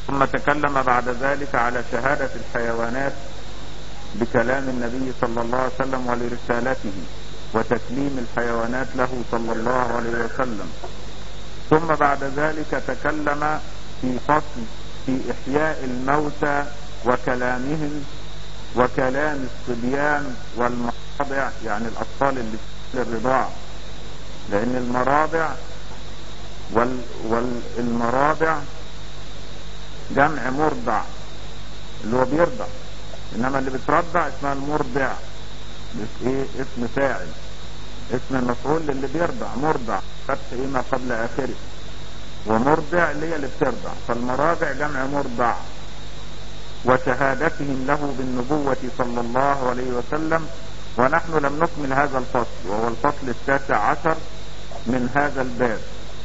ثم تكلم بعد ذلك على شهادة الحيوانات بكلام النبي صلى الله عليه وسلم ولرسالته وتكليم الحيوانات له صلى الله عليه وسلم ثم بعد ذلك تكلم في فصل في إحياء الموتى وكلامهم وكلام الصبيان والمراضع يعني الأطفال اللي في الرضاع لأن المراضع وال والمراضع جمع مرضع اللي هو بيرضع انما اللي بترضع اسمها المرضع ايه اسم فاعل اسم المفعول للي بيرضع مرضع فتح ايه ما قبل اخره ومرضع اللي هي اللي بترضع فالمراضع جمع مرضع وشهادتهم له بالنبوة صلى الله عليه وسلم ونحن لم نكمل هذا الفصل وهو الفصل التاسع عشر من هذا الباب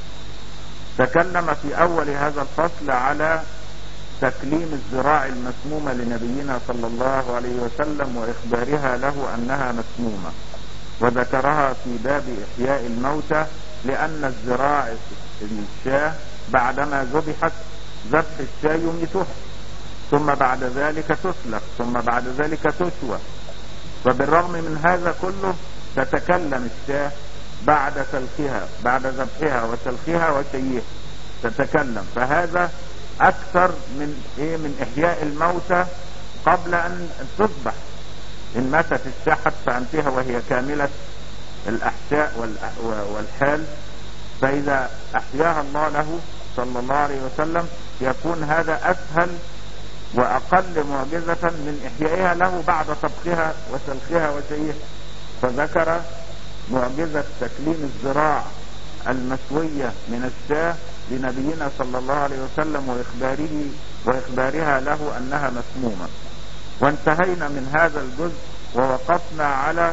تكلم في اول هذا الفصل على تكليم الذراع المسمومة لنبينا صلى الله عليه وسلم واخبارها له انها مسمومة وذكرها في باب احياء الموتى لان الذراع الشاه بعدما ذبحت ذبح الشاه يميتها ثم بعد ذلك تسلخ ثم بعد ذلك تشوى وبالرغم من هذا كله تتكلم الشاه بعد سلخها بعد ذبحها وسلخها وشيها تتكلم فهذا اكثر من ايه من احياء الموتى قبل ان تذبح ان ماتت الشاه حتى انتهى وهي كاملة الاحشاء والحال فاذا احياها الله له صلى الله عليه وسلم يكون هذا اسهل واقل معجزة من احيائها له بعد طبخها وسلخها وشيها فذكر معجزة تكليم الذراع المسوية من الشاه لنبينا صلى الله عليه وسلم وإخباره وإخبارها له أنها مسمومة وانتهينا من هذا الجزء ووقفنا على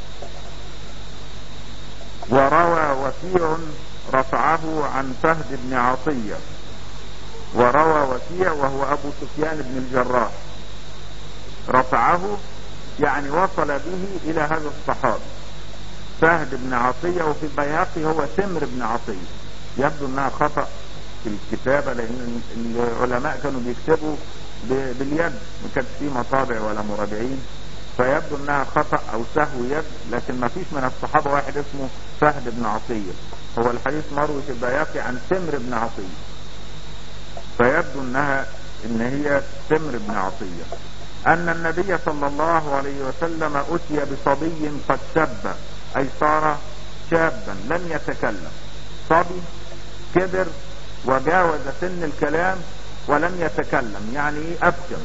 وروى وكيع رفعه عن فهد بن عطية وروى وكيع وهو أبو سفيان بن الجراح رفعه يعني وصل به إلى هذا الصحابي فهد بن عطية وفي البيهقي هو تمر بن عطية يبدو انها خطأ في الكتابة لان العلماء كانوا بيكتبوا باليد ما كانش فيه مطابع ولا مراجعين فيبدو انها خطأ او سهو يد لكن ما فيش من الصحابة واحد اسمه فهد بن عطية هو الحديث مروي في البياقي عن تمر بن عطية فيبدو انها ان هي تمر بن عطية ان النبي صلى الله عليه وسلم اتي بصبي قد شب اي صار شابا لم يتكلم صبي كبر وجاوز سن الكلام ولم يتكلم يعني ايه افكر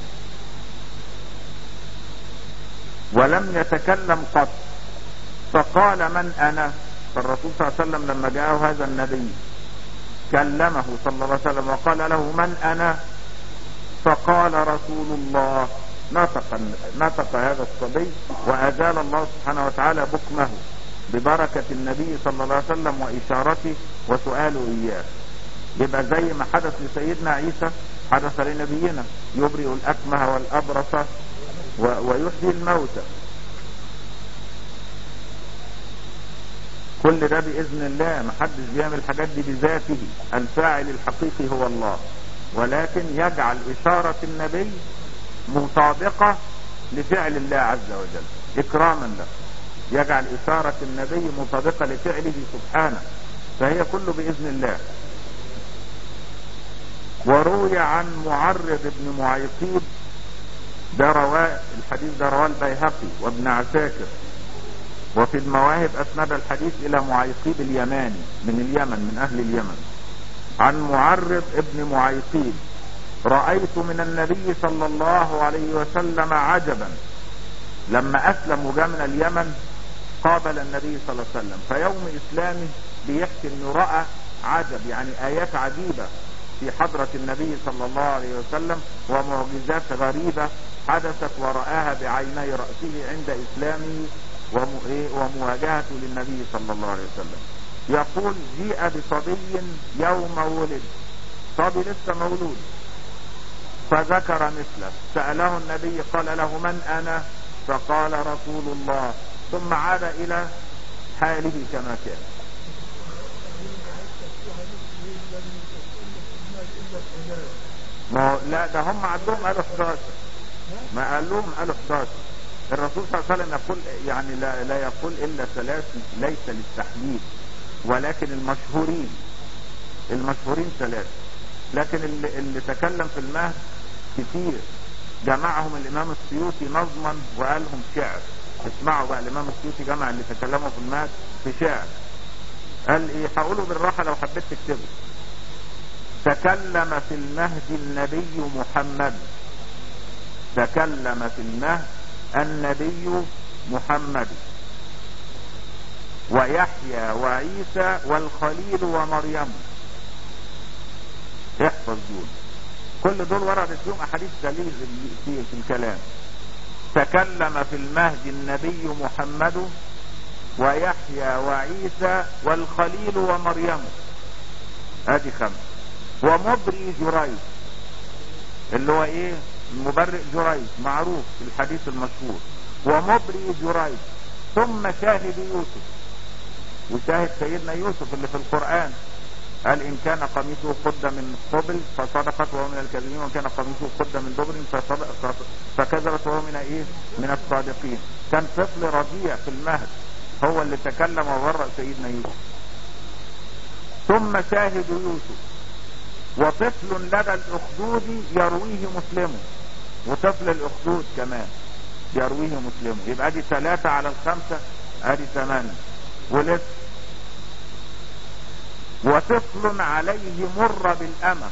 ولم يتكلم قط فقال من انا فالرسول صلى الله عليه وسلم لما جاءه هذا النبي كلمه صلى الله عليه وسلم وقال له من انا فقال رسول الله نطق نطق هذا الصبي وازال الله سبحانه وتعالى بكمه ببركة النبي صلى الله عليه وسلم واشارته وسؤاله اياه يبقى زي ما حدث لسيدنا عيسى حدث لنبينا يبرئ الاكمه والابرص ويحيي الموتى كل ده باذن الله ما حدش بيعمل الحاجات دي بذاته الفاعل الحقيقي هو الله ولكن يجعل اشارة النبي مطابقة لفعل الله عز وجل اكراما له يجعل اشارة النبي مطابقة لفعله سبحانه فهي كله باذن الله وروي عن معرض بن معيقيب ده رواه الحديث ده رواه البيهقي وابن عساكر وفي المواهب اسند الحديث الى معيقيب اليماني من اليمن من اهل اليمن عن معرض ابن معيقيب رأيت من النبي صلى الله عليه وسلم عجبا لما اسلم وجاء من اليمن قابل النبي صلى الله عليه وسلم فيوم اسلامه بيحكي انه رأى عجب يعني ايات عجيبة في حضرة النبي صلى الله عليه وسلم ومعجزات غريبة حدثت ورآها بعيني رأسه عند اسلامه ومواجهته للنبي صلى الله عليه وسلم يقول جيء بصبي يوم ولد صبي لسه مولود فذكر مثله سأله النبي قال له من أنا فقال رسول الله ثم عاد إلى حاله كما كان ما هو لا ده هم عندهم قالوا 11 ما قال لهم قالوا 11 الرسول صلى الله عليه وسلم يقول يعني لا, لا يقول الا ثلاث ليس للتحديد ولكن المشهورين المشهورين ثلاث لكن اللي, اللي تكلم في المهد كتير جمعهم الامام السيوطي نظما وقالهم شعر اسمعوا بقى الامام السيوطي جمع اللي تكلموا في المهد في شعر قال ايه هقوله بالراحة لو حبيت تكتبه تكلم في المهد النبي محمد تكلم في المهد النبي محمد ويحيى وعيسى والخليل ومريم احفظ دول كل دول وردت فيهم احاديث دليل في, في الكلام تكلم في المهد النبي محمد ويحيى وعيسى والخليل ومريم ادي خمس ومبري جريج اللي هو ايه مبرئ جريج معروف في الحديث المشهور ومبري جريج ثم شاهد يوسف وشاهد سيدنا يوسف اللي في القرآن قال إن كان قميصه قد من قبل فصدقت وهو من الكاذبين وإن كان قميصه قد من دبر فكذبت وهو من إيه من الصادقين كان طفل رضيع في المهد هو اللي تكلم وبرأ سيدنا يوسف ثم شاهد يوسف وطفل لدى الأخدود يرويه مسلم وطفل الأخدود كمان يرويه مسلم يبقى دي ثلاثة على الخمسة ادي ثمانية ولسه وطفل عليه مر بالأمة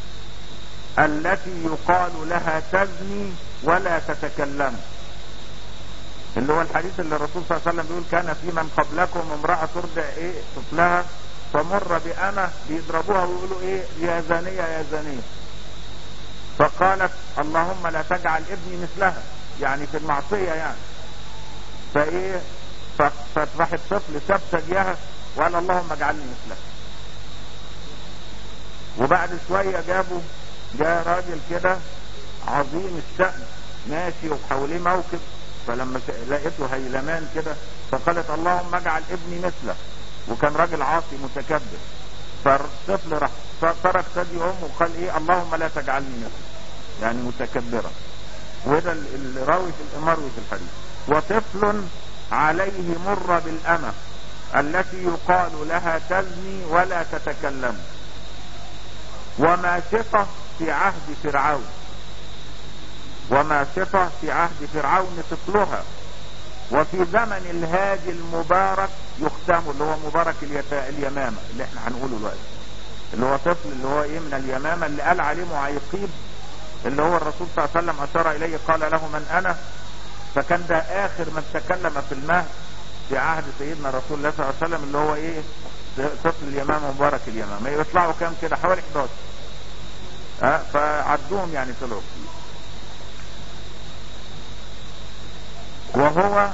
التي يقال لها تزني ولا تتكلم اللي هو الحديث اللي الرسول صلى الله عليه وسلم بيقول كان في من قبلكم امرأة ترضع ايه طفلها فمر بأمة بيضربوها ويقولوا ايه يا زانية يا زانية فقالت اللهم لا تجعل ابني مثلها يعني في المعصية يعني فايه فراح الطفل ساب ثديها وقال اللهم اجعلني مثلها وبعد شوية جابوا جاء راجل كده عظيم الشأن ماشي وحواليه موكب فلما لقيته هيلمان كده فقالت اللهم اجعل ابني مثله وكان راجل عاصي متكبر فالطفل راح ترك ثدي امه وقال ايه اللهم لا تجعلني مثله يعني متكبرا وده الراوي في المروي في الحديث وطفل عليه مر بالأمة التي يقال لها تزني ولا تتكلم وماشطة في عهد فرعون وماشطة في عهد فرعون طفلها وفي زمن الهادي المبارك يختم اللي هو مبارك اليمامة اللي احنا هنقوله دلوقتي اللي هو طفل اللي هو ايه من اليمامة اللي قال عليه معيقيب اللي هو الرسول صلى الله عليه وسلم اشار اليه قال له من انا فكان ده اخر من تكلم في المهد في عهد سيدنا رسول الله صلى الله عليه وسلم اللي هو ايه طفل اليمامة مبارك اليمامة يطلعوا كام كده حوالي 11 اه فعدوهم يعني طلعوا كتير وهو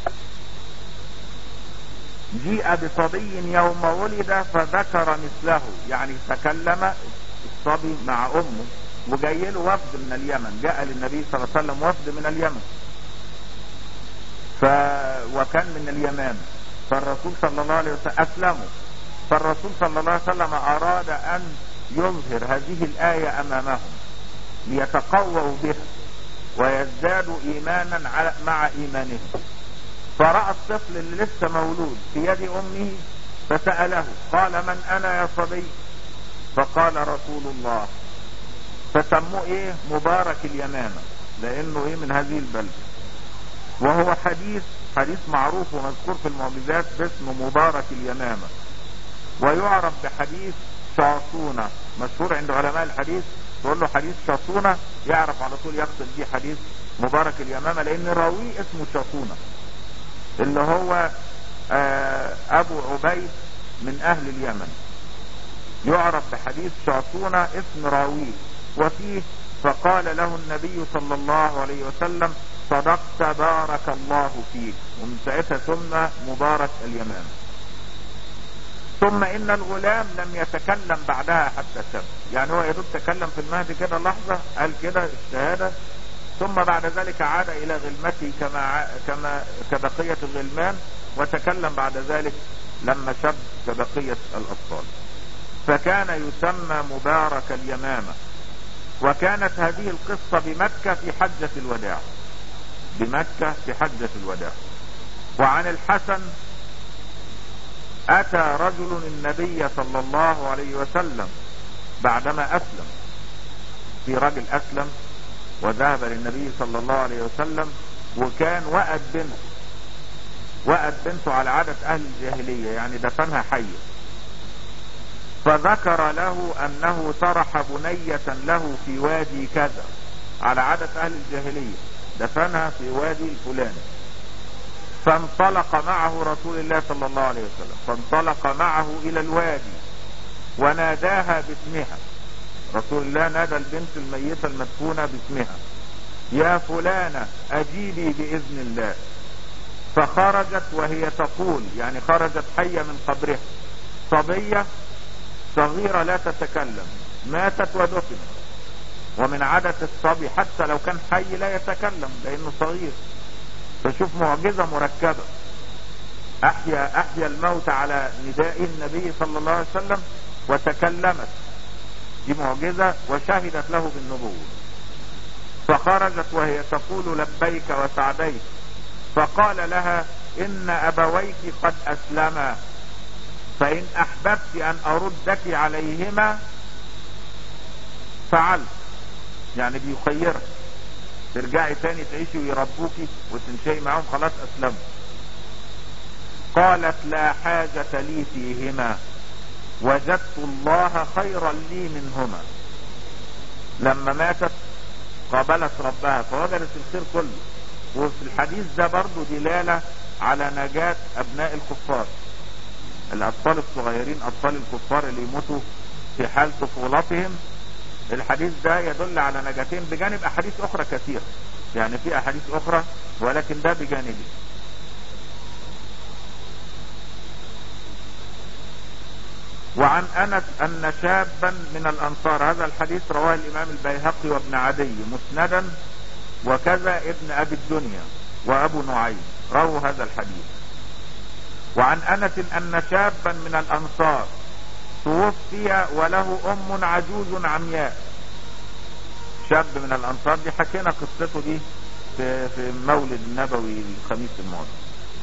جيء بصبي يوم ولد فذكر مثله يعني تكلم الصبي مع امه وجاي له وفد من اليمن جاء للنبي صلى الله عليه وسلم وفد من اليمن ف وكان من اليمن فالرسول صلى الله عليه وسلم اسلموا فالرسول صلى الله عليه وسلم اراد ان يظهر هذه الايه امامهم ليتقووا بها ويزدادوا ايمانا على مع ايمانهم فرأى الطفل اللي لسه مولود في يد امه فسأله قال من انا يا صبي فقال رسول الله فسموه ايه مبارك اليمامة لانه ايه من هذه البلدة وهو حديث حديث معروف ومذكور في المعجزات باسم مبارك اليمامة ويعرف بحديث شاصونة مشهور عند علماء الحديث تقول له حديث شاصونة يعرف على طول يقصد بيه حديث مبارك اليمامة لان راويه اسمه شاصونة اللي هو آه ابو عبيد من اهل اليمن يعرف بحديث شاصونة اسم راويه وفيه فقال له النبي صلى الله عليه وسلم صدقت بارك الله فيك ومن ساعتها ثم مبارك اليمامة ثم ان الغلام لم يتكلم بعدها حتى شب يعني هو يدوب تكلم في المهد كده لحظة قال كده الشهادة ثم بعد ذلك عاد الى غلمته كما كما كبقية الغلمان وتكلم بعد ذلك لما شب كبقية الاطفال فكان يسمى مبارك اليمامة وكانت هذه القصة بمكة في حجة الوداع بمكة في حجة الوداع وعن الحسن اتى رجل النبي صلى الله عليه وسلم بعدما اسلم في رجل اسلم وذهب للنبي صلى الله عليه وسلم وكان وأد بنته وأد بنته على عادة اهل الجاهلية يعني دفنها حية فذكر له انه طرح بنية له في وادي كذا على عادة اهل الجاهلية دفنها في وادي الفلاني فانطلق معه رسول الله صلى الله عليه وسلم فانطلق معه الى الوادي وناداها باسمها رسول الله نادى البنت الميتة المدفونة باسمها يا فلانة اجيبي باذن الله فخرجت وهي تقول يعني خرجت حية من قبرها صبية صغيرة لا تتكلم ماتت ودفنت ومن عادة الصبي حتى لو كان حي لا يتكلم لانه صغير فشوف معجزة مركبة احيا احيا الموت على نداء النبي صلى الله عليه وسلم وتكلمت دي معجزة وشهدت له بالنبوة فخرجت وهي تقول لبيك وسعديك فقال لها ان ابويك قد اسلما فان احببت ان اردك عليهما فعلت يعني بيخيرك ترجعي تاني تعيشي ويربوكي وتنشئي معاهم خلاص اسلموا قالت لا حاجة لي فيهما وجدت الله خيرا لي منهما لما ماتت قابلت ربها فوجدت الخير كله وفي الحديث ده برضو دلالة على نجاة ابناء الكفار الاطفال الصغيرين اطفال الكفار اللي يموتوا في حال طفولتهم الحديث ده يدل على نجاتين بجانب احاديث اخرى كثيرة يعني في احاديث اخرى ولكن ده بجانبه وعن انس ان شابا من الانصار هذا الحديث رواه الامام البيهقي وابن عدي مسندا وكذا ابن ابي الدنيا وابو نعيم رووا هذا الحديث وعن انس ان شابا من الانصار توفي وله ام عجوز عمياء شاب من الانصار دي حكينا قصته دي في, في مولد النبوي الخميس الماضي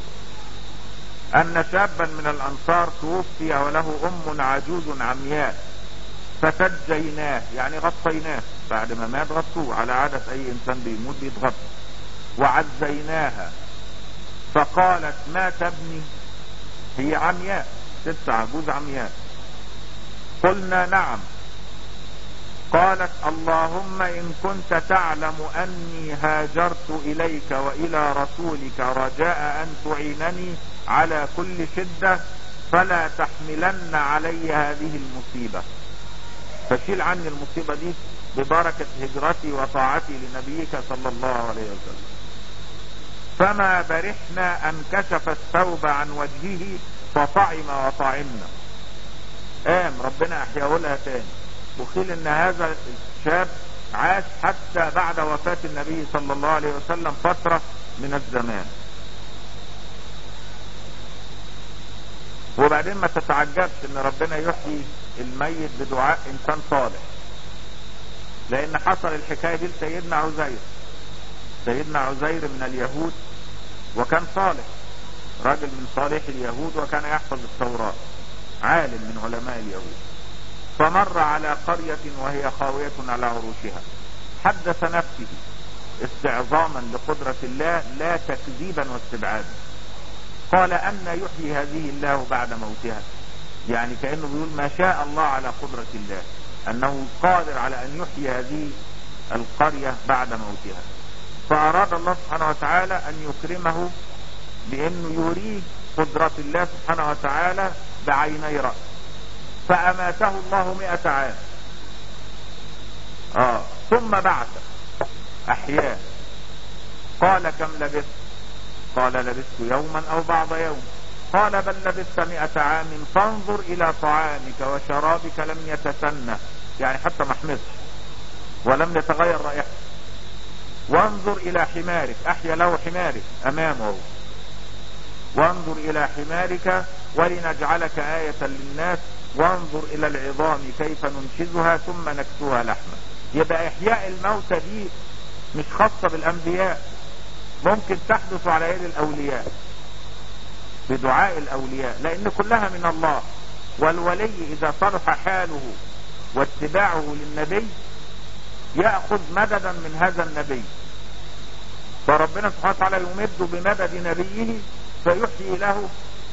ان شابا من الانصار توفي وله ام عجوز عمياء فسجيناه يعني غطيناه بعد ما مات غطوه على عادة اي انسان بيموت بيتغطى وعزيناها فقالت ما تبني هي عمياء ست عجوز عمياء قلنا نعم قالت اللهم ان كنت تعلم اني هاجرت اليك والى رسولك رجاء ان تعينني على كل شدة فلا تحملن علي هذه المصيبة فشيل عني المصيبة دي ببركة هجرتي وطاعتي لنبيك صلى الله عليه وسلم فما برحنا ان كشف الثوب عن وجهه فطعم وطعمنا قام ربنا احياه لها تاني وقيل ان هذا الشاب عاش حتى بعد وفاة النبي صلى الله عليه وسلم فترة من الزمان وبعدين ما تتعجبش ان ربنا يحيي الميت بدعاء انسان صالح لان حصل الحكاية دي لسيدنا عزير سيدنا عزير من اليهود وكان صالح راجل من صالح اليهود وكان يحفظ التوراة عالم من علماء اليهود فمر على قرية وهي خاوية على عروشها حدث نفسه استعظاما لقدرة الله لا تكذيبا واستبعادا قال أن يحيي هذه الله بعد موتها يعني كأنه بيقول ما شاء الله على قدرة الله أنه قادر على أن يحيي هذه القرية بعد موتها فأراد الله سبحانه وتعالى أن يكرمه بأنه يريه قدرة الله سبحانه وتعالى بعيني رأس فأماته الله مئة عام آه ثم بعث أحياه قال كم لبثت قال لبثت يوما او بعض يوم قال بل لبثت مئة عام فانظر الى طعامك وشرابك لم يتسنى يعني حتى ما حمضش ولم يتغير رائحته وانظر الى حمارك احيا له حمارك امامه وانظر الى حمارك ولنجعلك آية للناس وانظر الى العظام كيف ننشزها ثم نكسوها لحما يبقى احياء الموتى دي مش خاصة بالانبياء ممكن تحدث على يد الاولياء بدعاء الاولياء لان كلها من الله والولي اذا صلح حاله واتباعه للنبي يأخذ مددا من هذا النبي فربنا سبحانه وتعالى يمد بمدد نبيه فيحيي له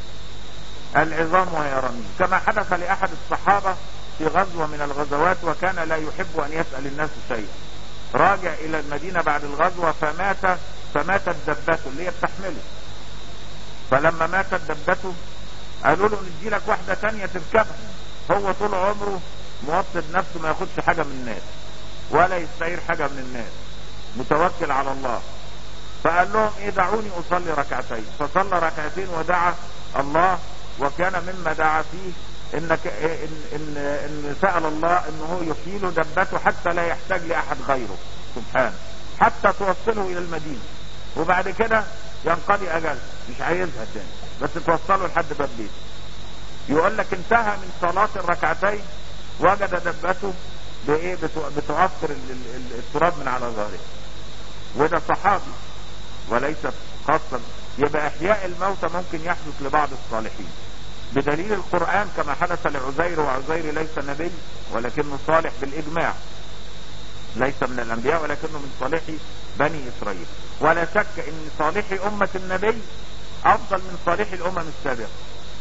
العظام وهي رميم كما حدث لأحد الصحابة في غزوة من الغزوات وكان لا يحب أن يسأل الناس شيئا راجع إلى المدينة بعد الغزوة فمات فماتت دبته اللي هي بتحمله فلما ماتت دبته قالوا له ندي لك واحدة تانية تركبها هو طول عمره موطد نفسه ما ياخدش حاجة من الناس ولا يستعير حاجة من الناس متوكل على الله فقال لهم ايه دعوني اصلي ركعتين فصلى ركعتين ودعا الله وكان مما دعا فيه انك ان, إن, إن سأل الله انه يحيل دبته حتى لا يحتاج لاحد غيره سبحانه حتى توصله الى المدينة وبعد كده ينقضي اجل مش عايزها تاني بس توصله لحد باب بيته يقول لك انتهى من صلاة الركعتين وجد دبته بايه بتعصر التراب من على ظهره وده صحابي وليس خاصا يبقى احياء الموتى ممكن يحدث لبعض الصالحين بدليل القرآن كما حدث لعزير وعزير ليس نبي ولكنه صالح بالاجماع ليس من الانبياء ولكنه من صالحي بني اسرائيل ولا شك ان صالحي امة النبي افضل من صالحي الامم السابقة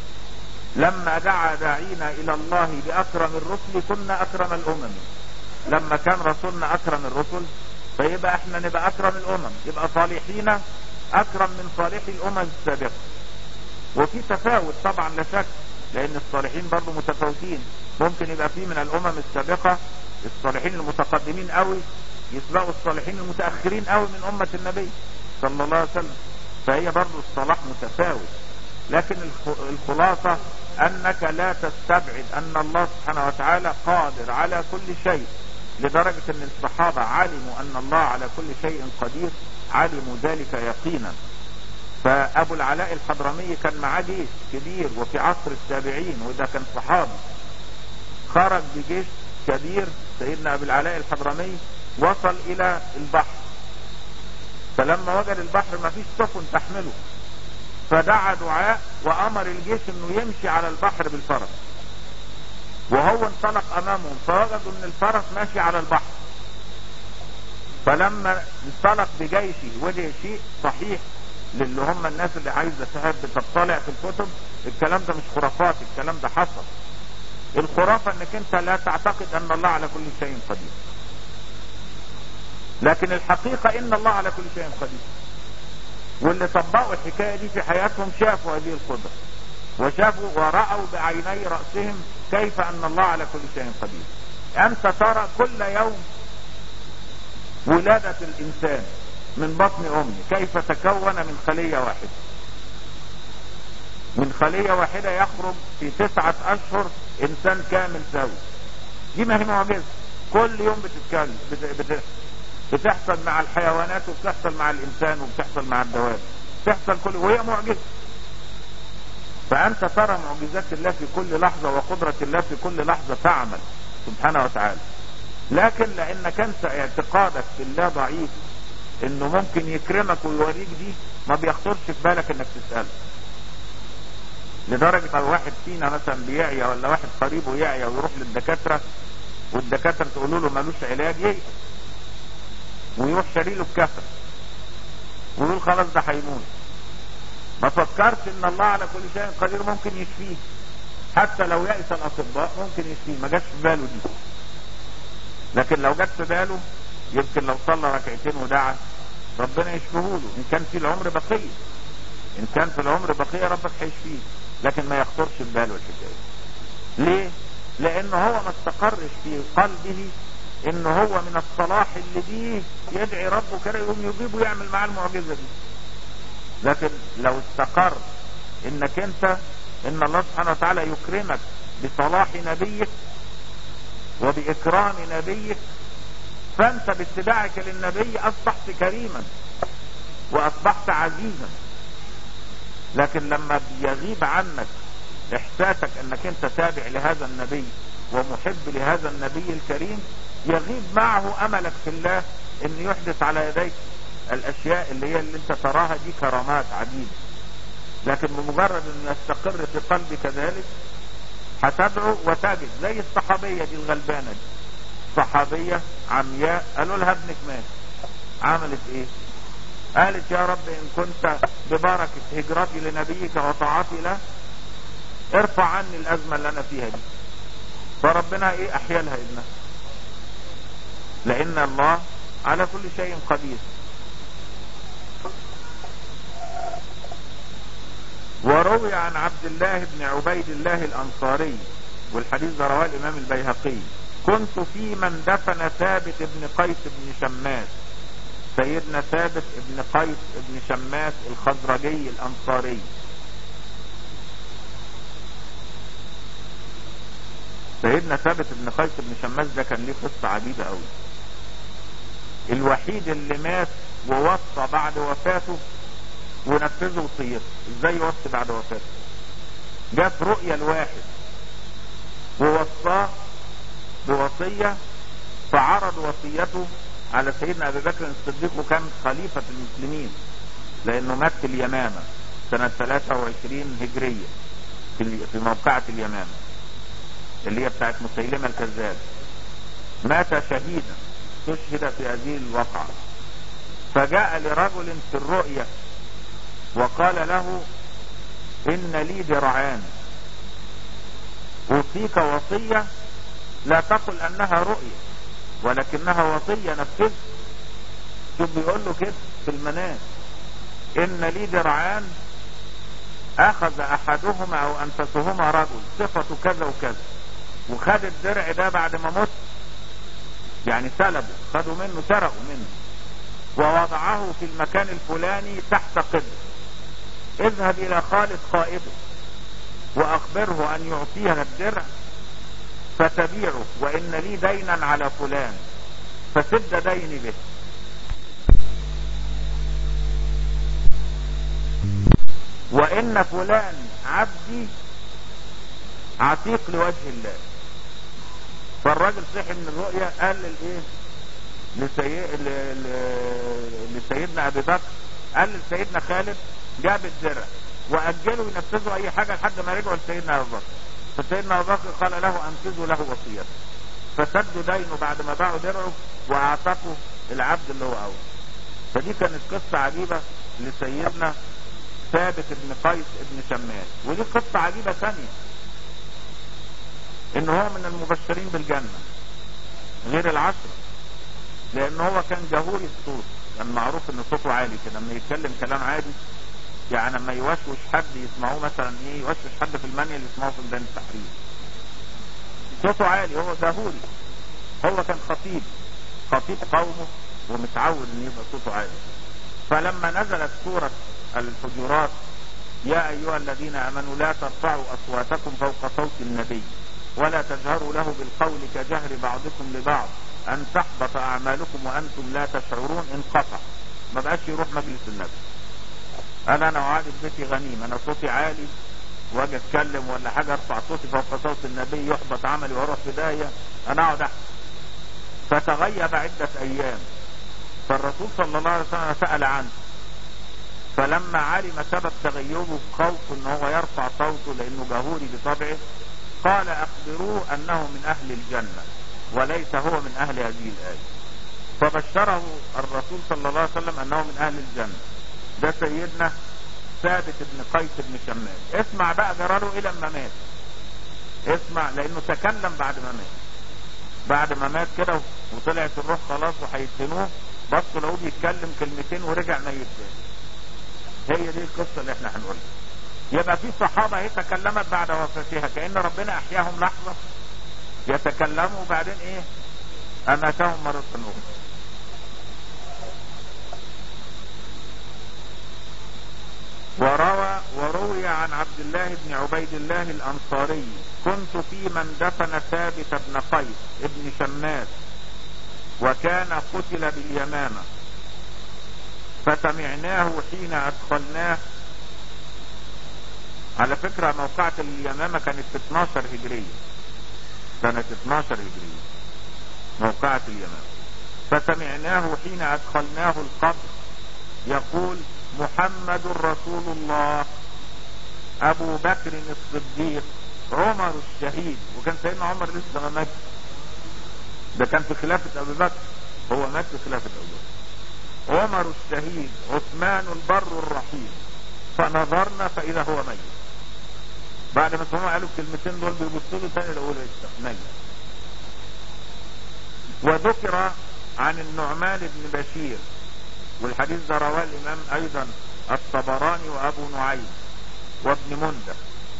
لما دعا داعينا الى الله باكرم الرسل كنا اكرم الامم لما كان رسولنا اكرم الرسل فيبقى احنا نبقى اكرم الامم يبقى صالحين اكرم من صالحي الامم السابقة وفي تفاوت طبعا لا شك لان الصالحين برضو متفاوتين ممكن يبقى في من الامم السابقة الصالحين المتقدمين قوي يسبقوا الصالحين المتأخرين قوي من امة النبي صلى الله عليه وسلم فهي برضو الصلاح متفاوت لكن الخلاصة انك لا تستبعد ان الله سبحانه وتعالى قادر على كل شيء لدرجة ان الصحابة علموا ان الله على كل شيء قدير علموا ذلك يقينا فابو العلاء الحضرمي كان معاه جيش كبير وفي عصر التابعين وده كان صحابي خرج بجيش كبير سيدنا ابو العلاء الحضرمي وصل الى البحر فلما وجد البحر ما فيش سفن تحمله فدعا دعاء وامر الجيش انه يمشي على البحر بالفرس وهو انطلق امامهم فوجدوا ان الفرس ماشي على البحر فلما انطلق بجيشه وجه شيء صحيح للي هم الناس اللي عايزه تهب تطلع في الكتب الكلام ده مش خرافات الكلام ده حصل الخرافة انك انت لا تعتقد ان الله على كل شيء قدير لكن الحقيقة ان الله على كل شيء قدير واللي طبقوا الحكاية دي في حياتهم شافوا هذه القدرة وشافوا ورأوا بعيني رأسهم كيف ان الله على كل شيء قدير انت ترى كل يوم ولادة الانسان من بطن امه كيف تكون من خلية واحدة من خلية واحدة يخرج في تسعة اشهر انسان كامل سوي دي ما هي معجزة كل يوم بتتكلم بت... بت... بتحصل مع الحيوانات وبتحصل مع الانسان وبتحصل مع الدواب بتحصل كل وهي معجزة فانت ترى معجزات الله في كل لحظة وقدرة الله في كل لحظة تعمل سبحانه وتعالى لكن لانك انت اعتقادك في الله ضعيف انه ممكن يكرمك ويوريك دي ما بيخطرش في بالك انك تسأله لدرجة لو واحد فينا مثلا بيعيا ولا واحد قريبه يعيا ويروح للدكاترة والدكاترة تقول له ملوش علاج يعيا ويروح شاري له الكفن ويقول خلاص ده هيموت ما فكرش ان الله على كل شيء قدير ممكن يشفيه حتى لو يأس الاطباء ممكن يشفيه ما جاش في باله دي لكن لو جت في باله يمكن لو صلى ركعتين ودعا ربنا يشفيه له ان كان في العمر بقية ان كان في العمر بقية ربك هيشفيه لكن ما يخطرش في باله الحكاية ليه لان هو ما استقرش في قلبه ان هو من الصلاح اللي بيه يدعي ربه كده يقوم يجيبه يعمل معاه المعجزة دي لكن لو استقر انك انت ان الله سبحانه وتعالى يكرمك بصلاح نبيك وباكرام نبيك فانت باتباعك للنبي اصبحت كريما واصبحت عزيزا لكن لما بيغيب عنك احساسك انك انت تابع لهذا النبي ومحب لهذا النبي الكريم يغيب معه املك في الله ان يحدث على يديك الاشياء اللي هي اللي انت تراها دي كرامات عجيبة لكن بمجرد ان يستقر في قلبك ذلك هتدعو وتجد زي الصحابية دي الغلبانة دي صحابية عمياء قالوا لها ابنك مات عملت ايه قالت يا رب ان كنت ببركة هجرتي لنبيك وطاعتي له ارفع عني الازمة اللي انا فيها دي فربنا ايه احيا لها ابنها لان الله على كل شيء قدير وروي عن عبد الله بن عبيد الله الانصاري والحديث ده رواه الامام البيهقي كنت في من دفن ثابت بن قيس بن شماس سيدنا ثابت بن قيس بن شماس الخزرجي الانصاري سيدنا ثابت بن قيس بن شماس ده كان ليه قصة عجيبة قوي الوحيد اللي مات ووصى بعد وفاته ونفذ وصيته ازاي يوصي بعد وفاته جاء في رؤية الواحد ووصاه بوصية فعرض وصيته على سيدنا ابي بكر الصديق وكان خليفة المسلمين لانه مات في اليمامة سنة 23 هجرية في موقعة اليمامة اللي هي بتاعت مسيلمة الكذاب مات شهيدا استشهد في هذه الوقعة فجاء لرجل في الرؤية وقال له ان لي درعان اوصيك وصية لا تقل انها رؤية ولكنها وصية نفذ شوف بيقول له كده في المنام ان لي درعان اخذ احدهما او انفسهما رجل صفة كذا وكذا وخد الدرع ده بعد ما مت يعني سلبه خدوا منه سرقوا منه ووضعه في المكان الفلاني تحت قدر اذهب الى خالد قائده واخبره ان يعطيها الدرع فتبيعه وان لي دينا على فلان فسد ديني به وان فلان عبدي عتيق لوجه الله فالراجل صحي من الرؤيا قال للايه لسي... ل... ل... لسيدنا ابي بكر قال لسيدنا خالد جاب الدرع واجلوا ينفذوا اي حاجة لحد ما رجعوا لسيدنا ابو بكر فسيدنا ابو بكر قال له انفذوا له وصيته فسدوا دينه بعد ما باعوا درعه واعتقوا العبد اللي هو اول فدي كانت قصة عجيبة لسيدنا ثابت بن قيس بن شماس ودي قصة عجيبة ثانية ان هو من المبشرين بالجنة غير العشر لان هو كان جهوري الصوت كان معروف ان صوته عالي كده لما يتكلم كلام عادي يعني لما يوشوش حد يسمعوه مثلا ايه يوشوش حد في المانيال يسمعوه في ميدان التحرير صوته عالي هو جهوري هو كان خطيب خطيب قومه ومتعود ان يبقى صوته عالي فلما نزلت سورة الحجرات يا ايها الذين امنوا لا ترفعوا اصواتكم فوق صوت النبي ولا تجهروا له بالقول كجهر بعضكم لبعض ان تحبط اعمالكم وانتم لا تشعرون انقطع ما بقاش يروح مجلس النبي انا انا وعادي في بيتي غنيم انا صوتي عالي واجي اتكلم ولا حاجه ارفع صوتي فوق صوت النبي يحبط عملي واروح في داهيه انا اقعد احكي فتغيب عدة ايام فالرسول صلى الله عليه وسلم سأل عنه فلما علم سبب تغيبه خوف ان هو يرفع صوته لانه جهوري بطبعه قال اخبروه انه من اهل الجنة وليس هو من اهل هذه الايه فبشره الرسول صلى الله عليه وسلم انه من اهل الجنة ده سيدنا ثابت بن قيس بن شماس اسمع بقى جراله الى ما مات اسمع لانه تكلم بعد ما مات بعد ما مات كده وطلعت الروح خلاص وهيدفنوه بصوا لقوه بيتكلم كلمتين ورجع ميت تاني هي دي القصه اللي احنا هنقولها يبقى في صحابه هي تكلمت بعد وفاتها كان ربنا احياهم لحظه يتكلموا وبعدين ايه اماتهم مره اخرى وروى وروي عن عبد الله بن عبيد الله الانصاري كنت في من دفن ثابت بن قيس ابن شماس وكان قتل باليمامة فسمعناه حين ادخلناه على فكرة موقعة اليمامة كانت في 12 هجرية سنة 12 هجرية موقعة اليمامة فسمعناه حين ادخلناه القبر يقول محمد رسول الله ابو بكر الصديق عمر الشهيد وكان سيدنا عمر لسه ما مات ده كان في خلافة ابو بكر هو مات في خلافة ابو بكر عمر الشهيد عثمان البر الرحيم فنظرنا فاذا هو ميت بعد ما سمعوا قالوا الكلمتين دول بيبصوا له تاني الاول ميت وذكر عن النعمان بن بشير والحديث ده رواه الامام ايضا الطبراني وابو نعيم وابن منده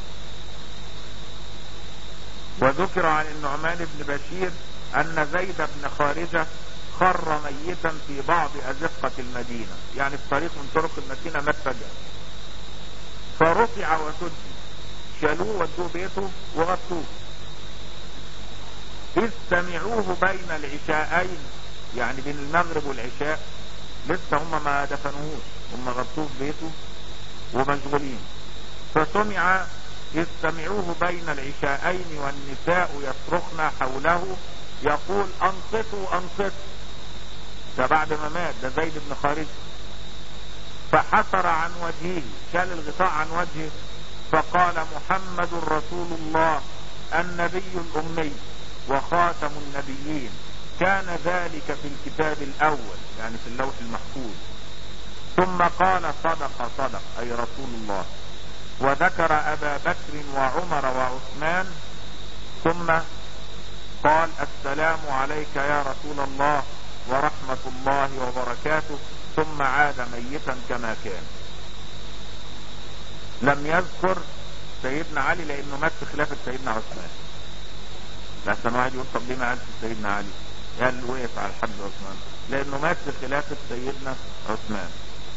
وذكر عن النعمان بن بشير ان زيد بن خارجة خر ميتا في بعض ازقة المدينة يعني الطريق من طرق المدينة مات فجأة فرفع وسجي شالوه ودوه بيته وغطوه إذ سمعوه بين العشاءين يعني بين المغرب والعشاء لسه هم ما دفنوهوش هم غطوه في بيته ومشغولين فسمع إذ سمعوه بين العشاءين والنساء يصرخن حوله يقول أنصتوا أنصتوا ده بعد ما مات ده زيد بن خالد فحسر عن وجهه شال الغطاء عن وجهه فقال محمد رسول الله النبي الأمي وخاتم النبيين كان ذلك في الكتاب الأول يعني في اللوح المحفوظ ثم قال صدق صدق أي رسول الله وذكر أبا بكر وعمر وعثمان ثم قال السلام عليك يا رسول الله ورحمة الله وبركاته ثم عاد ميتا كما كان لم يذكر سيدنا علي لانه مات في خلافة سيدنا عثمان لحسن واحد يقول طب ليه ما عادش سيدنا علي قال وقف على الحد عثمان لانه مات في خلافة سيدنا عثمان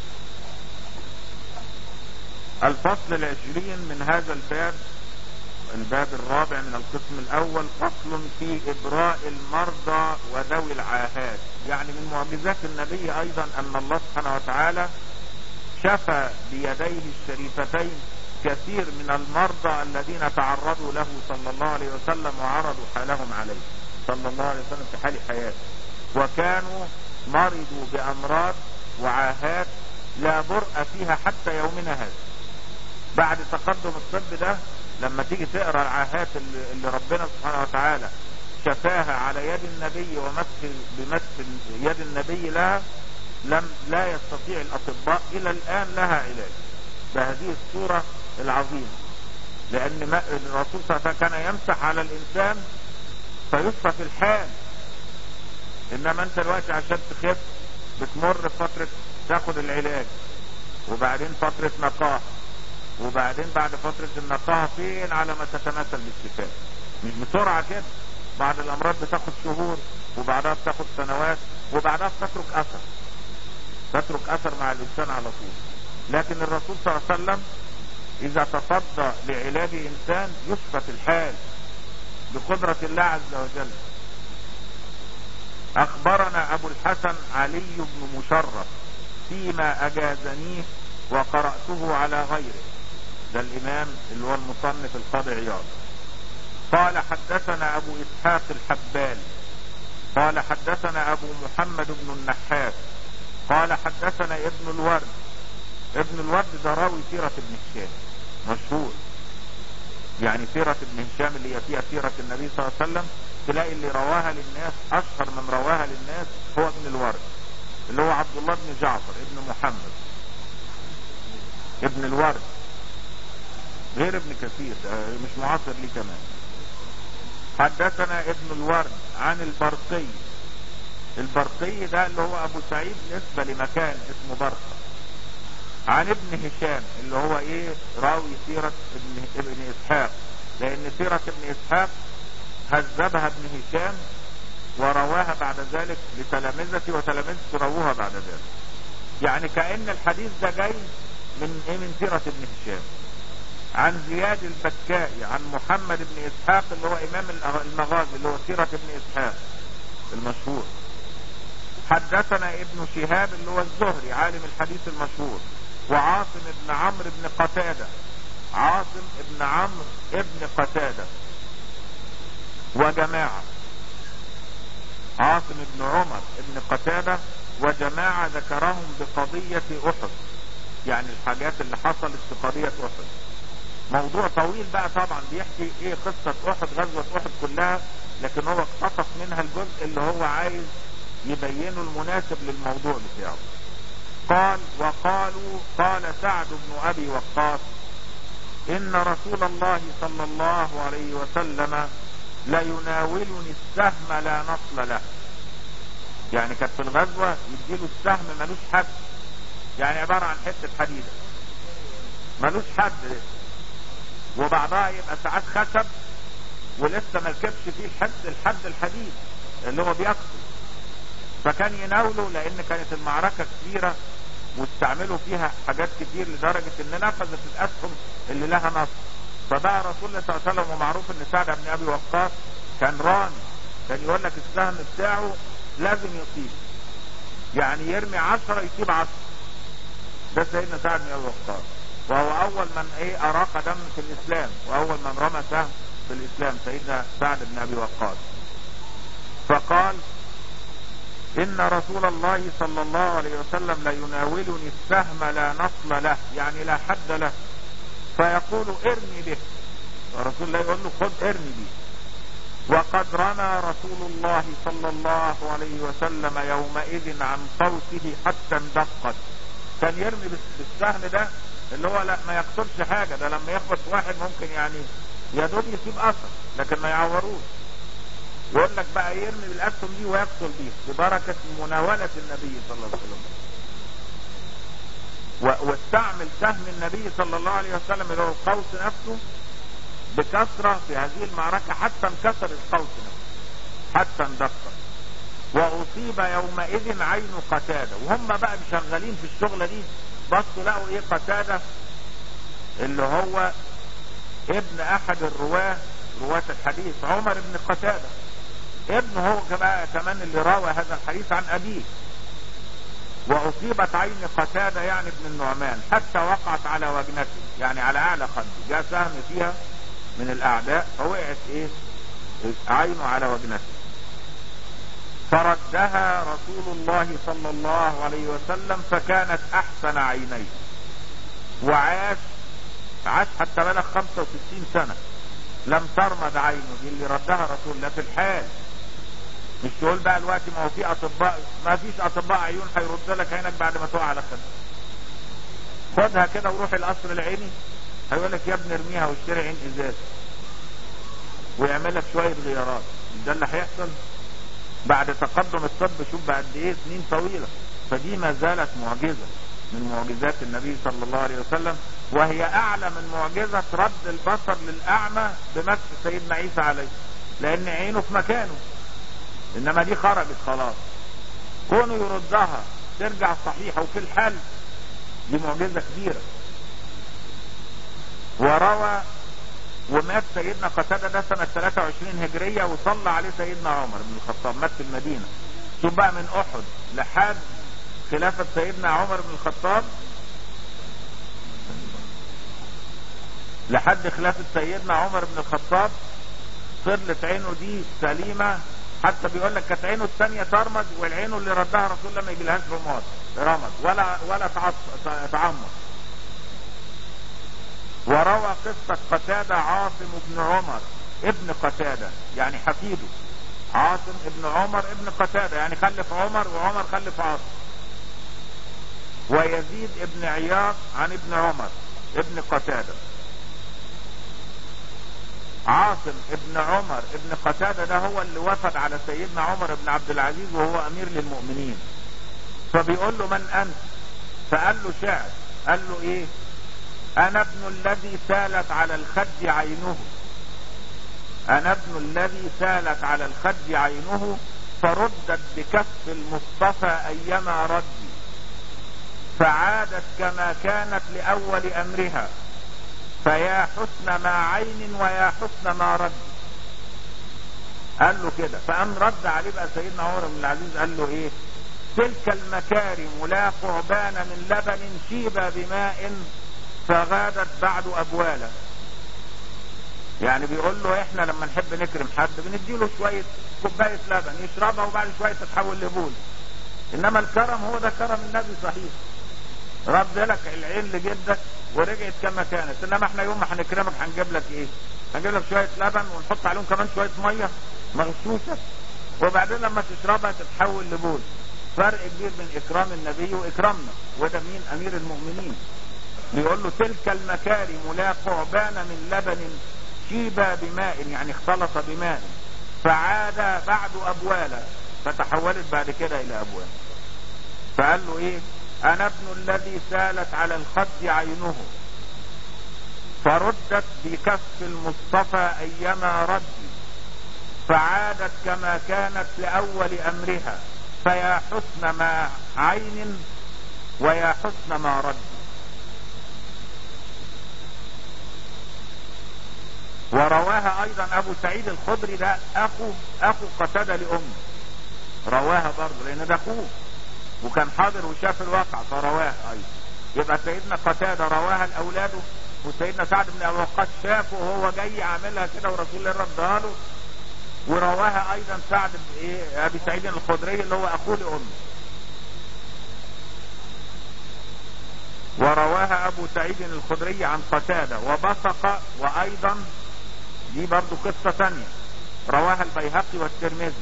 الفصل العشرين من هذا الباب الباب الرابع من القسم الاول فصل في ابراء المرضى وذوي العاهات يعني من معجزات النبي ايضا ان الله سبحانه وتعالى شفى بيديه الشريفتين كثير من المرضى الذين تعرضوا له صلى الله عليه وسلم وعرضوا حالهم عليه صلى الله عليه وسلم في حال حياته وكانوا مرضوا بامراض وعاهات لا برء فيها حتى يومنا هذا بعد تقدم الطب ده لما تيجي تقرا العاهات اللي, اللي ربنا سبحانه وتعالى شفاها على يد النبي ومسك بمسك يد النبي لها لم لا يستطيع الاطباء الى الان لها علاج بهذه الصورة العظيمة لان ما الرسول صلى الله عليه وسلم كان يمسح على الانسان فيصفى في الحال انما انت دلوقتي عشان تخف بتمر فترة تاخد العلاج وبعدين فترة نقاهة وبعدين بعد فترة النقاهة فين على ما تتمثل بالشفاء مش بسرعة كده بعض الامراض بتاخد شهور وبعدها بتاخد سنوات وبعدها بتترك اثر تترك اثر مع الانسان على طول لكن الرسول صلى الله عليه وسلم اذا تصدى لعلاج انسان يشفى في الحال بقدرة الله عز وجل اخبرنا ابو الحسن علي بن مشرف فيما اجازنيه وقرأته على غيره ده الامام اللي هو المصنف القاضي عياض قال حدثنا ابو اسحاق الحبال قال حدثنا ابو محمد بن النحاس قال حدثنا ابن الورد ابن الورد ده راوي سيرة ابن هشام مشهور يعني سيرة ابن هشام اللي هي فيها سيرة النبي صلى الله عليه وسلم تلاقي اللي رواها للناس اشهر من رواها للناس هو ابن الورد اللي هو عبد الله بن جعفر ابن محمد ابن الورد غير ابن كثير مش معاصر ليه كمان حدثنا ابن الورد عن البرقي البرقي ده اللي هو ابو سعيد نسبة لمكان اسمه برقة عن ابن هشام اللي هو ايه راوي سيرة ابن, ابن اسحاق لان سيرة ابن اسحاق هذبها ابن هشام ورواها بعد ذلك لتلامذته وتلامذته رووها بعد ذلك يعني كأن الحديث ده جاي من ايه من سيرة ابن هشام عن زياد البكائي عن محمد بن اسحاق اللي هو امام المغازي اللي هو سيرة ابن اسحاق المشهور حدثنا ابن شهاب اللي هو الزهري عالم الحديث المشهور وعاصم بن عمرو بن قتادة عاصم بن عمرو ابن قتادة وجماعة عاصم بن عمر بن قتادة وجماعة ذكرهم بقضية احد يعني الحاجات اللي حصلت في قضية احد موضوع طويل بقى طبعا بيحكي ايه قصة احد غزوة احد كلها لكن هو اقتصص منها الجزء اللي هو عايز يبينه المناسب للموضوع بتاعه قال وقالوا قال سعد بن ابي وقاص ان رسول الله صلى الله عليه وسلم ليناولني السهم لا نصل له يعني كانت في الغزوة يديله السهم ملوش حد يعني عبارة عن حتة حديدة ملوش حد وبعضها يبقى ساعات خشب ولسه ما ركبش فيه الحد الحد الحديد اللي هو بيقصد فكان يناوله لان كانت المعركة كبيرة واستعملوا فيها حاجات كتير لدرجة ان نفذت الاسهم اللي لها نص فبقى رسول الله صلى الله عليه وسلم ومعروف ان سعد بن ابي وقاص كان رامي كان يقول لك السهم بتاعه لازم يصيب يعني يرمي عشرة يصيب عشرة ده سيدنا سعد بن ابي وقاص وهو اول من ايه اراق دم في الاسلام واول من رمى سهم في الاسلام سيدنا سعد بن ابي وقاص فقال ان رسول الله صلى الله عليه وسلم ليناولني السهم لا نصل له يعني لا حد له فيقول ارمي به ورسول الله يقول له خذ ارمي به وقد رمى رسول الله صلى الله عليه وسلم يومئذ عن قوسه حتى اندقت كان يرمي بالسهم ده اللي هو لا ما يقتلش حاجة ده لما يخبط واحد ممكن يعني يا دوب يسيب اثر لكن ما يعوروش يقول لك بقى يرمي بالاسهم دي ويقتل بيه ببركة مناولة النبي صلى الله عليه وسلم واستعمل سهم النبي صلى الله عليه وسلم اللي هو القوس نفسه بكثرة في هذه المعركة حتى انكسر القوس نفسه حتى اندقر واصيب يومئذ عين قتادة وهم بقى شغالين في الشغلة دي بصوا لقوا ايه قتادة اللي هو ابن احد الرواه رواة الحديث عمر بن قتادة ابن هو كمان اللي روى هذا الحديث عن ابيه واصيبت عين قتادة يعني ابن النعمان حتى وقعت على وجنته يعني على اعلى خده جاء سهم فيها من الاعداء فوقعت ايه عينه على وجنته فردها رسول الله صلى الله عليه وسلم فكانت احسن عينيه وعاش عاش حتى بلغ 65 سنة لم ترمد عينه دي اللي ردها رسول الله في الحال مش تقول بقى الوقت ما هو في اطباء ما فيش اطباء عيون هيرد لك عينك بعد ما تقع على خدك خدها كده وروح القصر العيني هيقول لك يا ابني ارميها واشتري عين ازاز ويعمل لك شويه غيارات ده اللي هيحصل بعد تقدم الطب شوف بعد ايه سنين طويله فدي ما زالت معجزه من معجزات النبي صلى الله عليه وسلم وهي اعلى من معجزه رد البصر للاعمى بمس سيدنا عيسى عليه لان عينه في مكانه انما دي خرجت خلاص كونه يردها ترجع صحيحة وفي الحال دي معجزة كبيرة وروى ومات سيدنا قتادة ده سنة 23 هجرية وصلى عليه سيدنا عمر بن الخطاب مات في المدينة شوف بقى من احد لحد خلافة سيدنا عمر بن الخطاب لحد خلافة سيدنا عمر بن الخطاب فضلت عينه دي سليمة حتى بيقول لك كانت عينه الثانية ترمد والعين اللي ردها رسول الله ما يجيلهاش رماد رمد ولا ولا تعمر وروى قصة قتادة عاصم بن عمر ابن قتادة يعني حفيده عاصم ابن عمر ابن قتادة يعني خلف عمر وعمر خلف عاصم ويزيد ابن عياض عن ابن عمر ابن قتادة عاصم ابن عمر ابن قتادة ده هو اللي وفد على سيدنا عمر بن عبد العزيز وهو امير للمؤمنين فبيقول له من انت فقال له شعر قال له ايه انا ابن الذي سالت على الخد عينه انا ابن الذي سالت على الخد عينه فردت بكف المصطفى ايما ردي فعادت كما كانت لاول امرها فيا حسن ما عين ويا حسن ما رد قال له كده فقام رد عليه بقى سيدنا عمر بن العزيز قال له ايه تلك المكارم لا قربان من لبن شيب بماء فغادت بعد ابوالا يعني بيقول له احنا لما نحب نكرم حد بنديله شوية كوباية لبن يشربها وبعد شوية تتحول لبول انما الكرم هو ده كرم النبي صحيح رد لك العين لجدك ورجعت كما كانت انما احنا يوم ما هنكرمك هنجيب لك ايه هنجيب لك شوية لبن ونحط عليهم كمان شوية مية مغشوشة وبعدين لما تشربها تتحول لبول فرق كبير بين اكرام النبي واكرامنا وده مين امير المؤمنين بيقول له تلك المكارم لا قعبان من لبن شيب بماء يعني اختلط بماء فعاد بعد ابوالا فتحولت بعد كده الى ابوال فقال له ايه انا ابن الذي سالت على الخد عينه فردت بكف المصطفى ايما رد فعادت كما كانت لاول امرها فيا حسن ما عين ويا حسن ما رد ورواها ايضا ابو سعيد الخضري ده اخو اخو قتادة لامه رواها برضه لان ده اخوه وكان حاضر وشاف الواقع فرواها ايضا يبقى سيدنا قتادة رواها لاولاده وسيدنا سعد بن ابي وقاص شافه وهو جاي عاملها كده ورسول الله ردها له ورواها ايضا سعد بن ايه ابي سعيد الخضري اللي هو اخوه لامه ورواها ابو سعيد الخدري عن قتادة وبصق وايضا دي برضو قصة تانية رواها البيهقي والترمذي